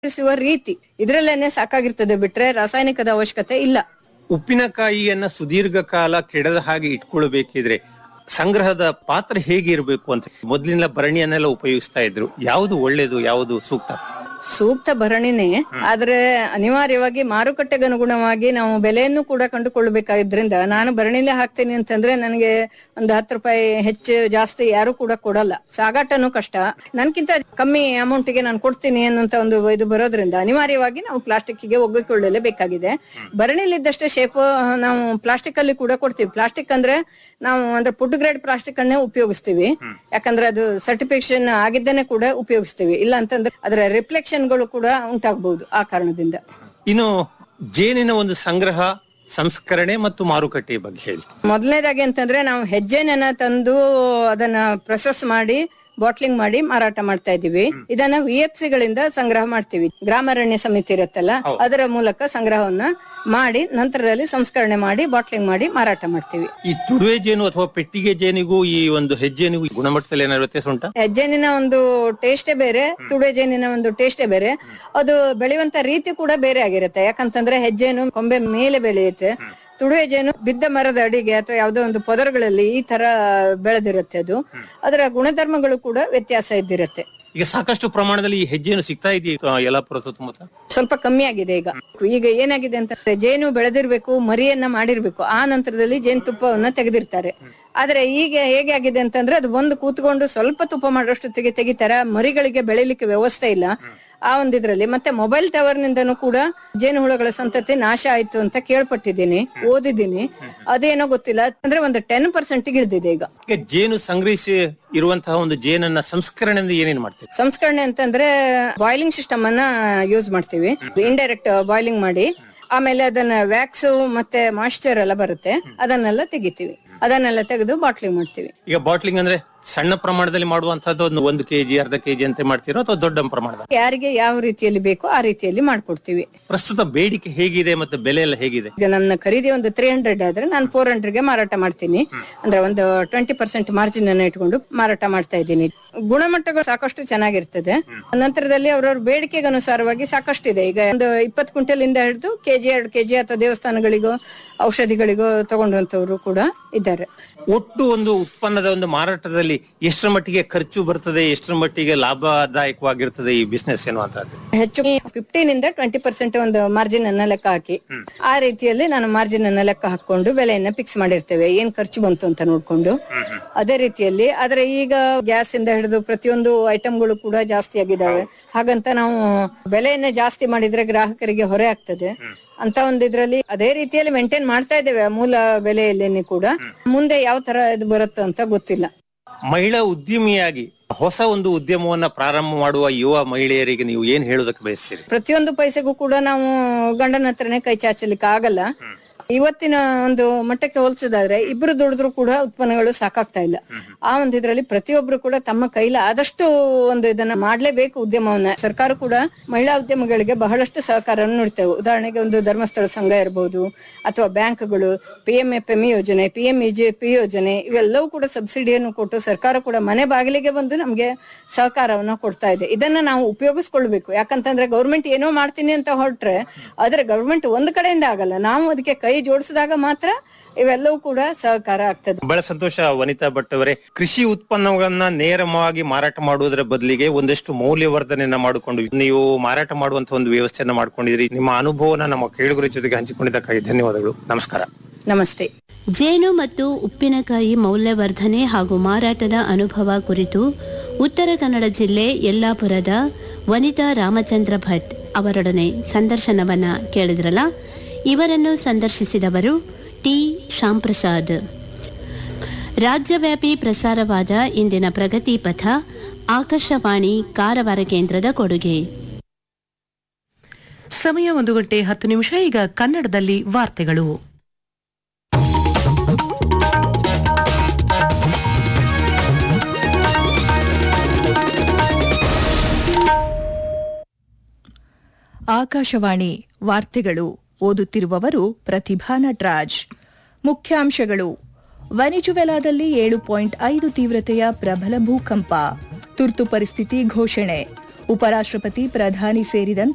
ಸಂಸ್ಕರಿಸುವ ರೀತಿ ಇದ್ರಲ್ಲೇನೆ ಸಾಕಾಗಿರ್ತದೆ ಬಿಟ್ರೆ ರಾಸಾಯನಿಕದ ಅವಶ್ಯಕತೆ ಇಲ್ಲ ಉಪ್ಪಿನಕಾಯಿಯನ್ನ ಸುದೀರ್ಘ ಕಾಲ ಕೆಡದ ಹಾಗೆ ಇಟ್ಕೊಳ್ಬೇಕಿದ್ರೆ ಸಂಗ್ರಹದ ಪಾತ್ರ ಹೇಗೆ ಇರಬೇಕು ಅಂತ ಮೊದಲಿನ ಭರಣಿಯನ್ನೆಲ್ಲ ಉಪಯೋಗಿಸ್ತಾ ಇದ್ರು ಯಾವುದು ಒಳ್ಳೇದು ಯಾವುದು ಸೂಕ್ತ ಸೂಕ್ತ ಭರಣಿನೇ ಆದ್ರೆ ಅನಿವಾರ್ಯವಾಗಿ ಮಾರುಕಟ್ಟೆಗೆ ಅನುಗುಣವಾಗಿ ನಾವು ಬೆಲೆಯನ್ನು ಕೂಡ ಕಂಡುಕೊಳ್ಬೇಕಾದ್ರಿಂದ ನಾನು ಭರಣಿಲೇ ಹಾಕ್ತೀನಿ ಅಂತಂದ್ರೆ ನನಗೆ ಒಂದು ಹತ್ತು ರೂಪಾಯಿ ಹೆಚ್ಚು ಜಾಸ್ತಿ ಯಾರು ಕೂಡ ಕೊಡಲ್ಲ ಸಾಗಾಟನೂ ಕಷ್ಟ ನನ್ಕಿಂತ ಕಮ್ಮಿ ಅಮೌಂಟ್ ಗೆ ನಾನು ಕೊಡ್ತೀನಿ ಅನ್ನುವಂತ ಒಂದು ಇದು ಬರೋದ್ರಿಂದ ಅನಿವಾರ್ಯವಾಗಿ ನಾವು ಪ್ಲಾಸ್ಟಿಕ್ ಗೆ ಒಗ್ಗಿಕೊಳ್ಳಲೇಬೇಕಾಗಿದೆ ಭರಣಿಲಿದ್ದಷ್ಟೇ ಶೇಪ್ ನಾವು ಪ್ಲಾಸ್ಟಿಕ್ ಅಲ್ಲಿ ಕೂಡ ಕೊಡ್ತೀವಿ ಪ್ಲಾಸ್ಟಿಕ್ ಅಂದ್ರೆ ನಾವು ಅಂದ್ರೆ ಫುಡ್ ಗ್ರೇಡ್ ಪ್ಲಾಸ್ಟಿಕ್ ಅನ್ನೇ ಉಪಯೋಗಿಸ್ತೀವಿ ಯಾಕಂದ್ರೆ ಅದು ಸರ್ಟಿಫಿಕೇಶನ್ ಆಗಿದ್ದೇನೆ ಕೂಡ ಉಪಯೋಗಿಸ್ತೀವಿ ಇಲ್ಲ ಅಂತಂದ್ರೆ ಅದರ ರಿಫ್ಲೆಕ್ಷನ್ ಗಳು ಕೂಡ ಉಂಟಾಗಬಹುದು ಆ ಕಾರಣದಿಂದ ಇನ್ನು ಜೇನಿನ ಒಂದು ಸಂಗ್ರಹ ಸಂಸ್ಕರಣೆ ಮತ್ತು ಮಾರುಕಟ್ಟೆ ಬಗ್ಗೆ ಹೇಳಿ ಮೊದಲನೇದಾಗಿ ಅಂತಂದ್ರೆ ನಾವು ಹೆಜ್ಜೆನ ತಂದು ಅದನ್ನ ಪ್ರೊಸೆಸ್ ಮಾಡಿ ಬಾಟ್ಲಿಂಗ್ ಮಾಡಿ ಮಾರಾಟ ಮಾಡ್ತಾ ಇದೀವಿ ಇದನ್ನ ವಿ ಎಫ್ ಸಿ ಗಳಿಂದ ಸಂಗ್ರಹ ಮಾಡ್ತೀವಿ ಗ್ರಾಮಾರಣ್ಯ ಸಮಿತಿ ಇರುತ್ತಲ್ಲ ಅದರ ಮೂಲಕ ಸಂಗ್ರಹವನ್ನ ಮಾಡಿ ನಂತರದಲ್ಲಿ ಸಂಸ್ಕರಣೆ ಮಾಡಿ ಬಾಟ್ಲಿಂಗ್ ಮಾಡಿ ಮಾರಾಟ ಮಾಡ್ತೀವಿ ಈ ತುಡುವೆ ಜೇನು ಅಥವಾ ಪೆಟ್ಟಿಗೆ ಜೇನಿಗೂ ಈ ಒಂದು ಹೆಜ್ಜೆನಿಗೂ ಗುಣಮಟ್ಟದಲ್ಲಿ ಏನಾದ್ರು ವ್ಯತ್ಯಾಸ ಉಂಟಾ ಹೆಜ್ಜೆನಿನ ಒಂದು ಟೇಸ್ಟೇ ಬೇರೆ ತುಡೆ ಜೇನಿನ ಒಂದು ಟೇಸ್ಟೇ ಬೇರೆ ಅದು ಬೆಳೆಯುವಂತ ರೀತಿ ಕೂಡ ಬೇರೆ ಆಗಿರುತ್ತೆ ಯಾಕಂತಂದ್ರೆ ಹೆಜ್ಜೆನು ಕೊಂಬೆ ಮೇಲೆ ಬೆಳೆಯುತ್ತೆ ತುಡುವೆ ಜೇನು ಬಿದ್ದ ಮರದ ಅಡಿಗೆ ಅಥವಾ ಯಾವುದೋ ಒಂದು ಪೊದರುಗಳಲ್ಲಿ ಈ ತರ ಬೆಳೆದಿರುತ್ತೆ ಅದು ಅದರ ಗುಣಧರ್ಮಗಳು ಕೂಡ ವ್ಯತ್ಯಾಸ ಇದ್ದಿರುತ್ತೆ ಈಗ ಸಾಕಷ್ಟು ಪ್ರಮಾಣದಲ್ಲಿ ಈ ಹೆಜ್ಜೆನು ಸಿಗ್ತಾ ಇದೆಯಾ ಯಲ್ಲಾಪುರ ಸುತ್ತಮುತ್ತ ಸ್ವಲ್ಪ ಕಮ್ಮಿ ಆಗಿದೆ ಈಗ ಈಗ ಏನಾಗಿದೆ ಅಂತಂದ್ರೆ ಜೇನು ಬೆಳೆದಿರ್ಬೇಕು ಮರಿಯನ್ನ ಮಾಡಿರ್ಬೇಕು ಆ ನಂತರದಲ್ಲಿ ಜೇನು ತುಪ್ಪವನ್ನ ತೆಗೆದಿರ್ತಾರೆ ಆದ್ರೆ ಈಗ ಹೇಗೆ ಆಗಿದೆ ಅಂತಂದ್ರೆ ಅದು ಬಂದು ಕೂತ್ಕೊಂಡು ಸ್ವಲ್ಪ ತುಪ್ಪ ಮಾಡೋಷ್ಟೊತ್ತಿಗೆ ತೆಗಿತಾರ ಮರಿಗಳಿಗೆ ಬೆಳಿಲಿಕ್ಕೆ ವ್ಯವಸ್ಥೆ ಇಲ್ಲ ಆ ಒಂದಿದ್ರಲ್ಲಿ ಮತ್ತೆ ಮೊಬೈಲ್ ಟವರ್ ನಿಂದನೂ ಕೂಡ ಜೇನುಹುಳಗಳ ಸಂತತಿ ನಾಶ ಆಯ್ತು ಅಂತ ಕೇಳ್ಪಟ್ಟಿದ್ದೀನಿ ಓದಿದ್ದೀನಿ ಅದೇನೋ ಗೊತ್ತಿಲ್ಲ ಅಂದ್ರೆ ಒಂದು ಟೆನ್ ಪರ್ಸೆಂಟ್ ಇಳಿದಿದೆ ಈಗ ಈಗ ಜೇನು ಸಂಗ್ರಹಿಸಿ ಇರುವಂತಹ ಒಂದು ಜೇನನ್ನ ಸಂಸ್ಕರಣೆಯಿಂದ ಏನೇನ್ ಮಾಡ್ತೀವಿ ಸಂಸ್ಕರಣೆ ಅಂತಂದ್ರೆ ಬಾಯ್ಲಿಂಗ್ ಸಿಸ್ಟಮ್ ಅನ್ನ ಯೂಸ್ ಮಾಡ್ತೀವಿ ಇಂಡೈರೆಕ್ಟ್ ಬಾಯ್ಲಿಂಗ್ ಮಾಡಿ ಆಮೇಲೆ ಅದನ್ನ ವ್ಯಾಕ್ಸ್ ಮತ್ತೆ ಮಾಯಿಶ್ಚರ್ ಎಲ್ಲ ಬರುತ್ತೆ ಅದನ್ನೆಲ್ಲ ತೆಗಿತೀವಿ ಅದನ್ನೆಲ್ಲ ತೆಗೆದು ಬಾಟ್ಲಿಂಗ್ ಮಾಡ್ತೀವಿ ಈಗ ಬಾಟ್ಲಿಂಗ್ ಅಂದ್ರೆ ಸಣ್ಣ ಪ್ರಮಾಣದಲ್ಲಿ ಮಾಡುವಂತಹದ್ದು ಒಂದು ಒಂದು ಕೆಜಿ ಅರ್ಧ ಕೆಜಿ ಅಂತ ಮಾಡ್ತೀರೋ ಅಥವಾ ದೊಡ್ಡ ಪ್ರಮಾಣದ ಯಾರಿಗೆ ಯಾವ ರೀತಿಯಲ್ಲಿ ಬೇಕೋ ಆ ರೀತಿಯಲ್ಲಿ ಮಾಡ್ಕೊಡ್ತೀವಿ ಪ್ರಸ್ತುತ ಬೇಡಿಕೆ ಹೇಗಿದೆ ಮತ್ತೆ ಬೆಲೆ ಎಲ್ಲ ಹೇಗಿದೆ ಈಗ ನನ್ನ ಖರೀದಿ ಒಂದು ತ್ರೀ ಹಂಡ್ರೆಡ್ ಆದ್ರೆ ನಾನು ಫೋರ್ ಹಂಡ್ರೆಡ್ಗೆ ಮಾರಾಟ ಮಾಡ್ತೀನಿ ಅಂದ್ರೆ ಒಂದು ಟ್ವೆಂಟಿ ಪರ್ಸೆಂಟ್ ಮಾರ್ಜಿನ್ ಅನ್ನ ಇಟ್ಕೊಂಡು ಮಾರಾಟ ಮಾಡ್ತಾ ಇದ್ದೀನಿ ಗುಣಮಟ್ಟಗಳು ಸಾಕಷ್ಟು ಚೆನ್ನಾಗಿರ್ತದೆ ನಂತರದಲ್ಲಿ ಅವ್ರವ್ರ ಬೇಡಿಕೆಗೆ ಅನುಸಾರವಾಗಿ ಸಾಕಷ್ಟು ಇದೆ ಈಗ ಒಂದು ಇಪ್ಪತ್ತು ಕ್ವಿಂಟಲ್ ಇಂದ ಹಿಡಿದು ಕೆಜಿ ಎರಡು ಕೆಜಿ ಅಥವಾ ದೇವಸ್ಥಾನಗಳಿಗೋ ಔಷಧಿಗಳಿಗೋ ತಗೊಂಡಂತವ್ರು ಕೂಡ ಇದ್ದಾರೆ ಒಟ್ಟು ಒಂದು ಉತ್ಪನ್ನದ ಒಂದು ಮಾರಾಟದಲ್ಲಿ ಎಷ್ಟರ ಮಟ್ಟಿಗೆ ಖರ್ಚು ಬರ್ತದೆ ಎಷ್ಟರ ಮಟ್ಟಿಗೆ ಲಾಭದಾಯಕವಾಗಿರ್ತದೆ ಈ ಬಿಸ್ನೆಸ್ ಎನ್ನುವಂತಹದ್ದು ಹೆಚ್ಚು ಫಿಫ್ಟೀನ್ ಇಂದ ಟ್ವೆಂಟಿ ಪರ್ಸೆಂಟ್ ಒಂದು ಮಾರ್ಜಿನ್ ಅನ್ನ ಲೆಕ್ಕ ಹಾಕಿ ಆ ರೀತಿಯಲ್ಲಿ ನಾನು ಮಾರ್ಜಿನ್ ಅನ್ನ ಲೆಕ್ಕ ಹಾಕೊಂಡು ಬೆಲೆಯನ್ನ ಫಿಕ್ಸ್ ಮಾಡಿರ್ತೇವೆ ಏನ್ ಖರ್ಚು ಬಂತು ಅಂತ ನೋಡ್ಕೊಂಡು ಅದೇ ರೀತಿಯಲ್ಲಿ ಆದ್ರೆ ಈಗ ಗ್ಯಾಸ್ ಇಂದ ಹಿಡಿದು ಪ್ರತಿಯೊಂದು ಐಟಮ್ಗಳು ಕೂಡ ಜಾಸ್ತಿ ಆಗಿದಾವೆ ಹಾಗಂತ ನಾವು ಬೆಲೆಯನ್ನ ಜಾಸ್ತಿ ಮಾಡಿದ್ರೆ ಗ್ರಾಹಕರಿಗೆ ಹೊರೆ ಆಗ್ತದೆ ಅಂತ ಒಂದು ಇದ್ರಲ್ಲಿ ಅದೇ ರೀತಿಯಲ್ಲಿ ಮೇಂಟೈನ್ ಮಾಡ್ತಾ ಇದ್ದೇವೆ ಮೂಲ ಬೆಲೆಯಲ್ಲಿ ಕೂಡ ಮುಂದೆ ಯಾವ ತರ ಇದು ಬರುತ್ತೋ ಅಂತ ಗೊತ್ತಿಲ್ಲ ಮಹಿಳಾ ಉದ್ಯಮಿಯಾಗಿ ಹೊಸ ಒಂದು ಉದ್ಯಮವನ್ನ ಪ್ರಾರಂಭ ಮಾಡುವ ಯುವ ಮಹಿಳೆಯರಿಗೆ ನೀವು ಏನ್ ಹೇಳೋದಕ್ಕೆ ಬಯಸ್ತೀರಿ ಪ್ರತಿಯೊಂದು ಪೈಸೆಗೂ ಕೂಡ ನಾವು ಗಂಡನ ಹತ್ರನೇ ಕೈ ಚಾಚಲಿಕ್ಕೆ ಆಗಲ್ಲ ಇವತ್ತಿನ ಒಂದು ಮಟ್ಟಕ್ಕೆ ಹೋಲಿಸಿದಾದ್ರೆ ಇಬ್ರು ದುಡಿದ್ರು ಕೂಡ ಉತ್ಪನ್ನಗಳು ಸಾಕಾಗ್ತಾ ಇಲ್ಲ ಆ ಒಂದು ಇದ್ರಲ್ಲಿ ಪ್ರತಿಯೊಬ್ರು ಕೂಡ ತಮ್ಮ ಕೈಲ ಆದಷ್ಟು ಒಂದು ಇದನ್ನ ಮಾಡ್ಲೇಬೇಕು ಉದ್ಯಮವನ್ನ ಸರ್ಕಾರ ಕೂಡ ಮಹಿಳಾ ಉದ್ಯಮಗಳಿಗೆ ಬಹಳಷ್ಟು ಸಹಕಾರವನ್ನು ನೀಡ್ತೇವೆ ಉದಾಹರಣೆಗೆ ಒಂದು ಧರ್ಮಸ್ಥಳ ಸಂಘ ಇರಬಹುದು ಅಥವಾ ಬ್ಯಾಂಕ್ಗಳು ಪಿ ಎಂ ಎಫ್ ಎಂ ಯೋಜನೆ ಪಿ ಎಂ ಪಿ ಯೋಜನೆ ಇವೆಲ್ಲವೂ ಕೂಡ ಸಬ್ಸಿಡಿಯನ್ನು ಕೊಟ್ಟು ಸರ್ಕಾರ ಕೂಡ ಮನೆ ಬಾಗಿಲಿಗೆ ಬಂದು ನಮ್ಗೆ ಸಹಕಾರವನ್ನ ಕೊಡ್ತಾ ಇದೆ ಇದನ್ನ ನಾವು ಉಪಯೋಗಿಸ್ಕೊಳ್ಬೇಕು ಯಾಕಂತಂದ್ರೆ ಗೌರ್ಮೆಂಟ್ ಏನೋ ಮಾಡ್ತೀನಿ ಅಂತ ಹೊರಟ್ರೆ ಆದ್ರೆ ಗೌರ್ಮೆಂಟ್ ಒಂದ್ ಕಡೆಯಿಂದ ಆಗಲ್ಲ ನಾವು ಅದಕ್ಕೆ ಕೈ ಜೋಡಿಸಿದಾಗ ಮಾತ್ರ ಇವೆಲ್ಲವೂ ಕೂಡ ಸಹಕಾರ ಆಗ್ತದೆ ಬಹಳ ಸಂತೋಷ ವನಿತಾ ಭಟ್ ಅವರೇ ಕೃಷಿ ಉತ್ಪನ್ನಗಳನ್ನ ನೇರವಾಗಿ ಮಾರಾಟ ಮಾಡುವುದರ ಬದಲಿಗೆ ಒಂದಷ್ಟು ಮೌಲ್ಯವರ್ಧನೆಯನ್ನ ಮಾಡಿಕೊಂಡು ನೀವು ಮಾರಾಟ ಮಾಡುವಂತ ಒಂದು ವ್ಯವಸ್ಥೆಯನ್ನ ಮಾಡ್ಕೊಂಡಿದ್ರಿ ನಿಮ್ಮ ಅನುಭವನ ನಮ್ಮ ಕೇಳುಗರ ಜೊತೆಗೆ ಹಂಚಿಕೊಂಡಿದ್ದಕ್ಕಾಗಿ ಧನ್ಯವಾದಗಳು ನಮಸ್ಕಾರ ನಮಸ್ತೆ ಜೇನು ಮತ್ತು ಉಪ್ಪಿನಕಾಯಿ ಮೌಲ್ಯವರ್ಧನೆ ಹಾಗೂ ಮಾರಾಟದ ಅನುಭವ ಕುರಿತು ಉತ್ತರ ಕನ್ನಡ ಜಿಲ್ಲೆ ಯಲ್ಲಾಪುರದ ವನಿತಾ ರಾಮಚಂದ್ರ ಭಟ್ ಅವರೊಡನೆ ಸಂದರ್ಶನವನ್ನ ಕೇಳಿದ್ರಲ್ಲ ಇವರನ್ನು ಸಂದರ್ಶಿಸಿದವರು ಟಿ ಶ್ಯಾಂಪ್ರಸಾದ್ ರಾಜ್ಯವ್ಯಾಪಿ ಪ್ರಸಾರವಾದ ಇಂದಿನ ಪ್ರಗತಿ ಪಥ ಆಕಾಶವಾಣಿ ಕಾರವಾರ ಕೇಂದ್ರದ ಕೊಡುಗೆ ಸಮಯ ಒಂದು ಗಂಟೆ ಹತ್ತು ನಿಮಿಷ ಈಗ ಕನ್ನಡದಲ್ಲಿ ವಾರ್ತೆಗಳು ಆಕಾಶವಾಣಿ ವಾರ್ತೆಗಳು ಓದುತ್ತಿರುವವರು ಪ್ರತಿಭಾ ನಟರಾಜ್ ಮುಖ್ಯಾಂಶಗಳು ವೆನಿಜುವೆಲಾದಲ್ಲಿ ಏಳು ಪಾಯಿಂಟ್ ಐದು ತೀವ್ರತೆಯ ಪ್ರಬಲ ಭೂಕಂಪ ತುರ್ತು ಪರಿಸ್ಥಿತಿ ಘೋಷಣೆ ಉಪರಾಷ್ಟ್ರಪತಿ ಪ್ರಧಾನಿ ಸೇರಿದಂತೆ